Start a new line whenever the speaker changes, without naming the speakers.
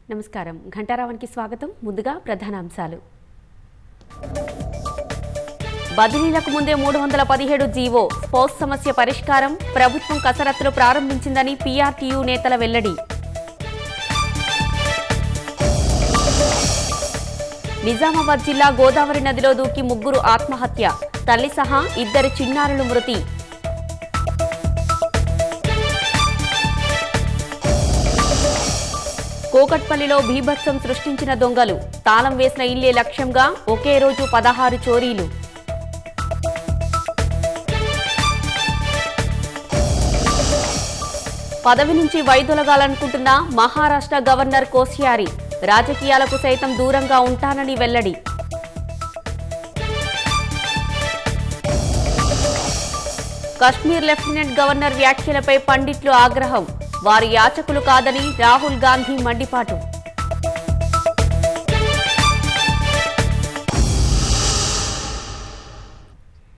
నమస్కారం ఘంటారావానికి స్వాగతం ముందుగా ప్రధానాంశాలు బదిలీలకు ముందే మూడు వందల పదిహేడు జీవో స్పోస్ సమస్య పరిష్కారం ప్రభుత్వం కసరత్తులు ప్రారంభించిందని పీఆర్టీయూ నేతల వెల్లడి నిజామాబాద్ జిల్లా గోదావరి నదిలో దూకి ముగ్గురు ఆత్మహత్య తల్లి సహా ఇద్దరు చిన్నారులు మృతి కోకట్పల్లిలో బీభత్సం సృష్టించిన దొంగలు తాళం వేసిన ఇల్లే లక్ష్యంగా ఒకే రోజు పదహారు చోరీలు పదవి నుంచి వైదొలగాలనుకుంటున్న మహారాష్ట్ర గవర్నర్ కోశ్యారి రాజకీయాలకు సైతం దూరంగా ఉంటానని వెల్లడి కశ్మీర్ లెఫ్టినెంట్ గవర్నర్ వ్యాఖ్యలపై పండిట్లు ఆగ్రహం వారి యాచకులు కాదని రాహుల్ గాంధీ మండిపాటు